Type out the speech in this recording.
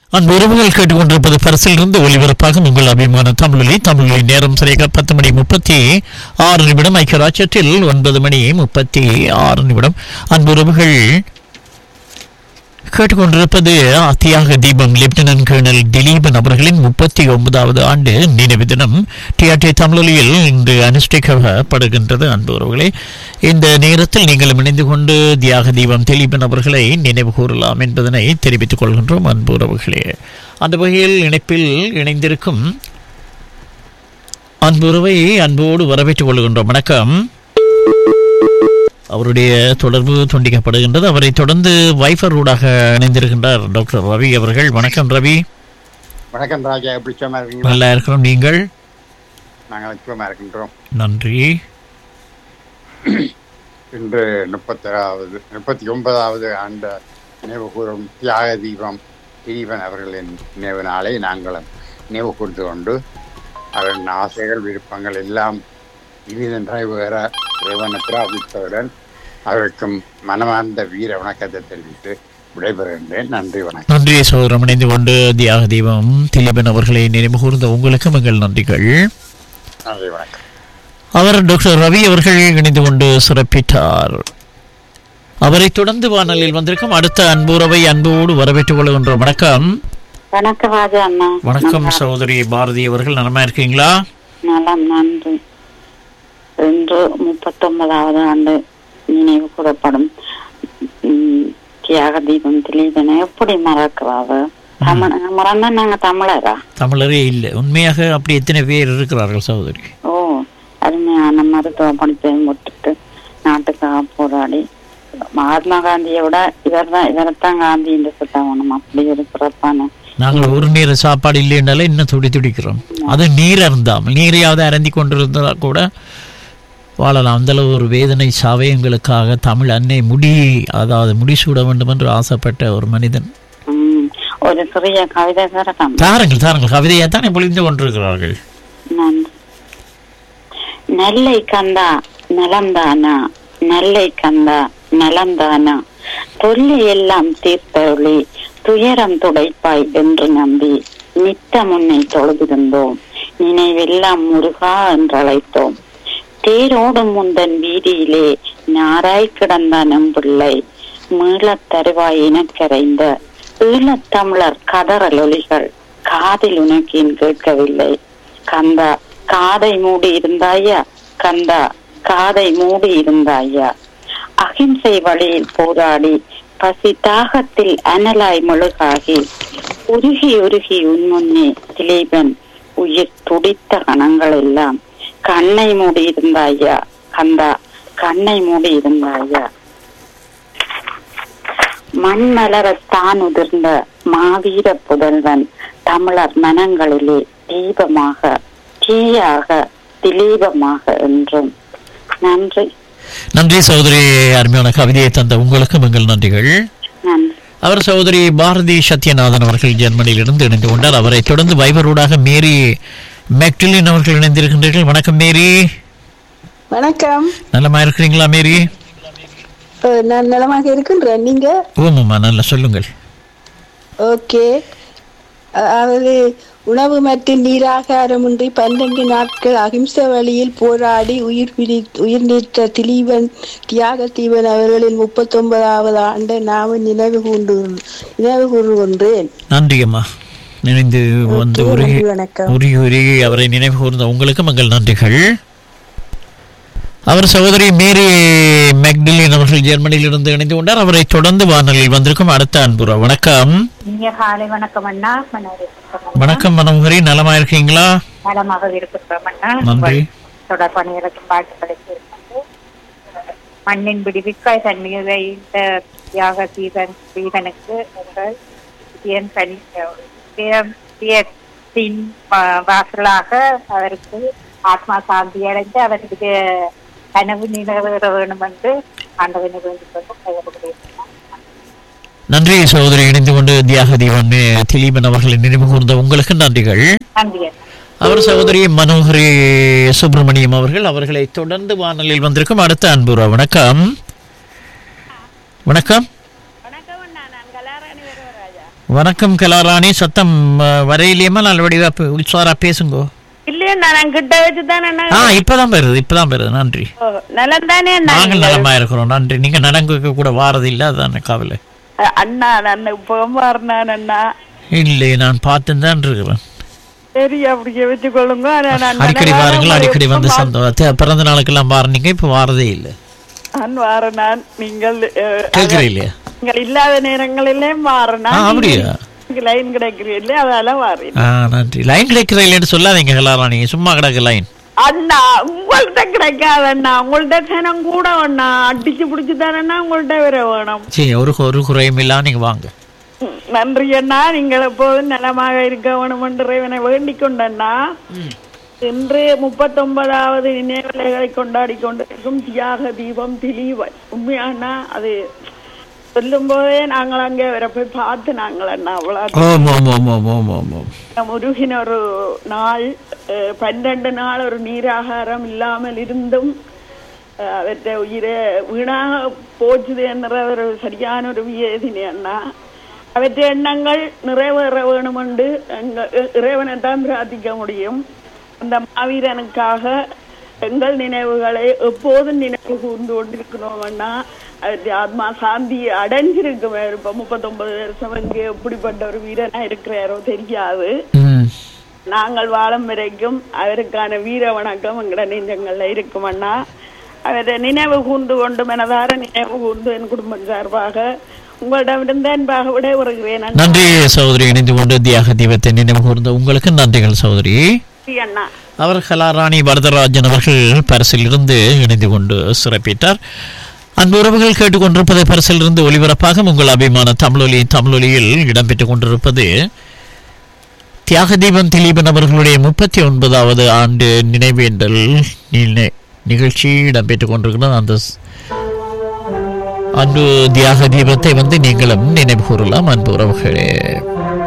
அன்பு உறவுகள் கேட்டுக்கொண்டிருப்பது பரிசிலிருந்து ஒளிபரப்பாக உங்கள் அபிமான தமிழொலி தமிழொலி நேரம் சரியாக பத்து மணி முப்பத்தி ஆறு நிமிடம் ஐக்கிய ராஜ்யத்தில் ஒன்பது மணி முப்பத்தி ஆறு நிமிடம் அன்பு உறவுகள் கேட்டுக்கொண்டிருப்பது தியாக தீபம் லெப்டினன்ட் கர்னல் திலீபன் அவர்களின் முப்பத்தி ஒன்பதாவது ஆண்டு நினைவு தினம் டிஆர்டி தமிழொலியில் இன்று அனுஷ்டிக்கப்படுகின்றது அன்பு உறவுகளே இந்த நேரத்தில் நீங்கள் இணைந்து கொண்டு தியாக தீபம் திலீபன் அவர்களை நினைவு கூறலாம் என்பதனை தெரிவித்துக் கொள்கின்றோம் அன்பு உறவுகளே அந்த வகையில் இணைப்பில் இணைந்திருக்கும் அன்புறவை அன்போடு வரவேற்றுக் கொள்கின்றோம் வணக்கம் அவருடைய தொடர்பு துண்டிக்கப்படுகின்றது அவரை தொடர்ந்து வைஃபர் ஊடாக இணைந்திருக்கின்றார் டாக்டர் ரவி அவர்கள் வணக்கம் ரவி வணக்கம் ராஜா எப்படி சும்மா இருக்கீங்களா நல்லா இருக்கிறோம் நீங்கள் நாங்கள் சும்மா இருக்கின்றோம் நன்றி இன்று முப்பத்தொராவது முப்பத்தி ஒன்பதாவது ஆண்டு நினைவு கூறும் தியாக தீபம் திலீபன் அவர்களின் நினைவு நாளை நாங்களும் நினைவு கூர்ந்து கொண்டு அவரின் ஆசைகள் விருப்பங்கள் எல்லாம் இனிது நிறைவேற இறைவனை பிரார்த்தித்தவுடன் அவருக்கும் மனமார்ந்த வீர வணக்கத்தை தெரிவித்து விடைபெறுகின்றேன் நன்றி வணக்கம் நன்றி சோதரம் இணைந்து கொண்டு தியாக தீபம் திலீபன் அவர்களை நினைவு கூர்ந்த உங்களுக்கும் எங்கள் நன்றிகள் நன்றி வணக்கம் அவர் டாக்டர் ரவி அவர்கள் இணைந்து கொண்டு சிறப்பித்தார் அவரை தொடர்ந்து வானலில் வந்திருக்கும் அடுத்த அன்புறவை அன்போடு வரவேற்றுக் கொள்கின்றோம் வணக்கம் வணக்கம் ராஜா அண்ணா வணக்கம் சகோதரி பாரதி அவர்கள் நலமா இருக்கீங்களா நலம் நன்றி இன்று முப்பத்தொன்பதாவது ஆண்டு நினைவு கூறப்படும் ம், தியாக தீபம் திலீபனை எப்படி மறக்கிறாவு தமிழ் மறந்தா நாங்க தமிழரா தமிழரே இல்லை உண்மையாக அப்படி எத்தனை பேர் இருக்கிறார்கள் சகோதரி ஓ அருமையான மருத்துவ படிப்பையும் விட்டுட்டு நாட்டுக்காக போராடி மகாத்மா காந்தியை விட இவர் தான் இவரைத்தான் காந்தி என்று சொல்லுவோம் அப்படி ஒரு சிறப்பான நாங்கள் ஒரு நேர சாப்பாடு இல்லைன்னாலே இன்னும் துடி துடிக்கிறோம் அது நீர் அருந்தாமல் நீரையாவது அருந்தி கொண்டிருந்தா கூட வாழலாம் அந்த அளவு ஒரு வேதனை சாவே எங்களுக்காக தமிழ் அன்னை முடி அதாவது முடிசூட வேண்டும் என்று ஆசைப்பட்ட ஒரு மனிதன் ம், ஒரு சிறிய கவிதை திறக்கம் தாருங்கள் தாருங்கள் கவிதையை தானே பொழிந்து கொண்டிருக்கிறார்கள் நன்றி நெல்லை கந்தா நலந்தானா நெல்லை கந்தா நலந்தானா தொல்லை எல்லாம் தீர்த்தொழி துயரம் துடைப்பாய் என்று நம்பி நித்தம் உன்னை தொழுதிருந்தோம் நினைவெல்லாம் முருகா என்றழைத்தோம் தேரோடும் முந்தன் வீதியிலே நாராய் கிடந்த நம்பிள்ளை மீளத் தருவாய் இனக்கரைந்த ஈழத்தமிழர் கதறல் ஒலிகள் காதில் உனக்கேன் கேட்கவில்லை கந்தா காதை மூடி இருந்தாயா கந்தா காதை மூடி இருந்தாயா அகிம்சை வழியில் போராடி பசி தாகத்தில் அனலாய் முழுகாகி உருகி உருகி உன் முன்னே திலீபன் உயிர் துடித்த கணங்கள் எல்லாம் கண்ணை மூடி இருந்தாயா கந்தா கண்ணை மூடி இருந்தாயா மண்மலரத்தான் உதிர்ந்த மாவீர புதல்வன் தமிழர் மனங்களிலே தீபமாக தீயாக திலீபமாக என்றும் நன்றி நன்றி சகோதரி அருமையான கவிதையை தந்த உங்களுக்கும் எங்கள் நன்றிகள் நன்றி அவர் சகோதரி பாரதி சத்யநாதன் அவர்கள் ஜெர்மனியிலிருந்து இணைந்து கொண்டார் அவரை தொடர்ந்து வைபரூடாக மேரி மெக்டிலின் அவர்கள் இணைந்திருக்கின்றீர்கள் வணக்கம் மேரி வணக்கம் நலமா இருக்கிறீங்களா மேரி அஹ் நான் நலமாக இருக்கின்றேன் நீங்க ஓமாம்மா நல்லா சொல்லுங்கள் ஓகே அதாவது உணவு மற்றும் நீராகாரமின்றி பன்னெண்டு நாட்கள் அகிம்சை வழியில் போராடி உயிர் பிரி உயிர் நீத்த திலீபன் தியாக தீபன் அவர்களின் முப்பத்தொன்பதாவது ஆண்டு நாம நினைவு கூண்டு நினைவு கூறுகின்றேன் நன்றி அம்மா நினைந்து வந்து ஓகே, உருகி நன்றி, வணக்கம் உருகி உருகி அவரை நினைவு கூர்ந்த உங்களுக்கும் எங்கள் நன்றிகள் அவர் சகோதரி மேரி மெக்டிலின் அவர்கள் ஜெர்மனியிலிருந்து இணைந்து கொண்டார் அவரை தொடர்ந்து வானொலியில் வந்திருக்கும் அடுத்த அன்புறா வணக்கம் இனிய காலை வணக்கம் அண்ணா மனோரி வணக்கம் மனோகரி நலமா இருக்கீங்களா நலமாக இருக்கிறோம் அண்ணா நன்றி. உங்கள் தொடர்பணிகளுக்கு வாழ்த்துக்களை தெரிவித்து மண்ணின் விடுவிக்காய் தன்மையை இந்த தியாக சீதன் சீதனுக்கு உங்கள் இதயன் கனி இதயம் இதயத்தின் வா- வாசலாக அவருக்கு ஆத்மா சாந்தி அடைந்து அவருக்கு கனவு நிறைவேற வேண்டும் என்று ஆண்டவனை வேண்டிக் கொண்டு கையெழுத்து நன்றி சகோதரி இணைந்து கொண்டு தியாக தீபன் மே- திலீபன் அவர்களை நினைவு கூர்ந்த உங்களுக்கு நன்றிகள் நன்றி அண்ணா அவர் சகோதரி மனோகரி சுப்பிரமணியம் அவர்கள் அவர்களை தொடர்ந்து வானொலியில் வந்திருக்கும் அடுத்த அன்புறா வணக்கம் வணக்கம் வணக்கம் அண்ணா நான் கலாராணி வணக்கம் கலாராணி சத்தம் அஹ், வரையிலேயுமா நல்ல வடிவா பே- உற்சாரா பேசுங்கோ இல்லையா நான் கிட்ட வச்சுதானே ஆ இப்பதான் வருது இப்பதான் வருது நன்றி நலம் தானே நாங்கள் நலமா இருக்கிறோம் நன்றி நீங்க நடங்க கூட வாரது இல்ல அதான் கவலை அண்ணா நான் இப்போ மாறினான் அண்ணா இல்லை நான் பார்த்து தான் இருக்கிறேன் சரி அப்படியே வச்சுக்கொள்ளுங்க ஆனா நான் அடிக்கடி நினைக்காத வாருங்கள் அடிக்கடி உங்களை வந்து எப்ப சந்தோஷம் பிறந்த நாளுக்கெல்லாம் வாரீங்க இப்ப வாரதே இல்லை நான் வாரேன் நான் நீங்கள் அஹ், கேட்கறே இல்லையா நீங்கள் இல்லாத நேரங்களிலே மாறினா ஆ, அப்படியா? லைன் கிடைக்கிறீங்களே அதால வாரேன் ஆ நன்றி லைன் கிடைக்கிற இல்லைன்னு சொல்லாதீங்க கலாராணி சும்மா கிடக்கு லைன் அண்ணா உங்கள்ட்ட கிடைக்காது அண்ணா உங்கள்ட்ட சனம் கூட அண்ணா அடிச்சு பிடிச்சு தானே உங்கள்ட்ட வர வேணும் சரி ஒரு ஒரு குறையும் இல்லாம நீங்க வாங்க ம், நன்றி அண்ணா நீங்கள் எப்போதும் நலமாக இருக்க வேணும் என்று இறைவனை வேண்டிக் கொண்டண்ணா இன்று முப்பத்தொன்பதாவது நினைவலைகளை கொண்டாடி கொண்டிருக்கும் தியாக தீபம் திலீவன் உண்மையாண்ணா அது சொல்லும் போதே நாங்கள் அங்கே வர போய் பார்த்து நாங்கள் அண்ணா அவ்வளோ ஓம் ஓம் ஓம் ஓம் ஓம் ஓம் ஓம் முருகின் ஒரு நாள் அஹ், பன்னெண்டு நாள் ஒரு நீராகாரம் இல்லாமல் இருந்தும் அஹ், அவற்றை உயிரை வீணாக போச்சுது என்ற ஒரு சரியான ஒரு வேதினி அண்ணா அவற்றை எண்ணங்கள் நிறைவேற வேணும் என்று எங்கள் இறைவனை தான் பிரார்த்திக்க முடியும் அந்த மாவீரனுக்காக எங்கள் நினைவுகளை எப்போதும் நினைவு கூர்ந்து கொண்டிருக்கிறோம் அண்ணா அவற்றை ஆத்மா சாந்தி அடைஞ்சிருக்கும் இப்ப முப்பத்தொன்பது வருஷம் இங்கே எப்படிப்பட்ட ஒரு வீரனா இருக்கிறாரோ தெரியாது ம் நாங்கள் வாழும் வரைக்கும் அவருக்கான வீர வணக்கம் எங்கட நெஞ்சங்கள்ல இருக்கும் அண்ணா அவரை நினைவு கூர்ந்து கொண்டு மனதார நினைவு கூர்ந்து என் குடும்பம் சார்பாக உங்களிடமிருந்து அன்பாக விட வருகிறேன் அண்ணா. நன்றி சகோதரி இணைந்து கொண்டு தியாக தீபத்தை நினைவு கூர்ந்த உங்களுக்கு நன்றிகள் சகோதரி நன்றி அண்ணா அவர் கலாராணி வரதராஜன் அவர்கள் பரிசில் இருந்து இணைந்து கொண்டு சிறப்பித்தார் அன்பு உறவுகள் கேட்டுக்கொண்டிருப்பதை பரிசில் இருந்து ஒளிபரப்பாக உங்கள் அபிமான தமிழொலி தமிழொலியில் இடம்பெற்றுக் கொண்டிருப்பது தியாகதீபம் திலீபன் அவர்களுடைய முப்பத்தி ஒன்பதாவது ஆண்டு நினைவேந்தல் நினை- நிகழ்ச்சி இடம்பெற்றுக் கொண்டிருக்கிறது அந்த ஸ்- அன்று தியாக தீபத்தை வந்து நீங்களும் நினைவு கூறலாம் அன்பு உறவுகளே